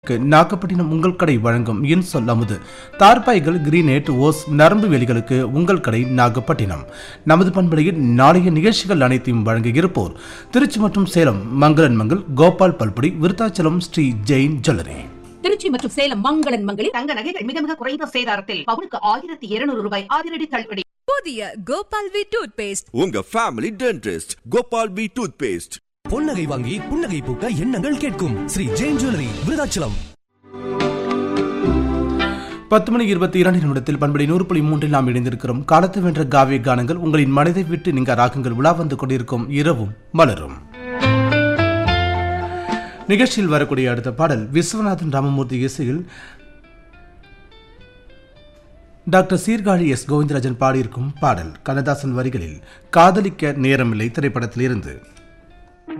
நாகப்பட்டினம் உங்கள் கடை வழங்கும் இன் சொல் அமுது தார்பாய்கள் கிரீனேட் ஓஸ் நரம்பு வேலிகளுக்கு உங்கள் கடை நாகப்பட்டினம் நமது பண்பலையில் நாளைய நிகழ்ச்சிகள் அனைத்தையும் வழங்க இருப்போர் திருச்சி மற்றும் சேலம் மங்களன் மங்கள் கோபால் பல்படி விருத்தாச்சலம் ஸ்ரீ ஜெயின் ஜுவல்லரி திருச்சி மற்றும் சேலம் மங்களன் மங்களில் தங்க நகைகள் மிக மிக குறைந்த சேதாரத்தில் பவுனுக்கு ஆயிரத்தி இருநூறு ரூபாய் அதிரடி தள்ளுபடி புதிய கோபால் வி டூத் பேஸ்ட் உங்க ஃபேமிலி டென்டிஸ்ட் கோபால் பி டூத் பேஸ்ட் பொன்னகை வாங்கி புன்னகை பூக்க எண்ணங்கள் கேட்கும் ஸ்ரீ ஜெயின் ஜுவல்லரி விருதாச்சலம் பத்து மணி இருபத்தி இரண்டு நிமிடத்தில் பண்படி நூறு புள்ளி மூன்றில் நாம் இணைந்திருக்கிறோம் காலத்து வென்ற காவிய கானங்கள் உங்களின் மனதை விட்டு நீங்க ராகங்கள் உலா வந்து கொண்டிருக்கும் இரவும் மலரும் நிகழ்ச்சியில் வரக்கூடிய அடுத்த பாடல் விஸ்வநாதன் ராமமூர்த்தி இசையில் டாக்டர் சீர்காழி எஸ் கோவிந்தராஜன் பாடியிருக்கும் பாடல் கண்ணதாசன் வரிகளில் காதலிக்க நேரமில்லை திரைப்படத்திலிருந்து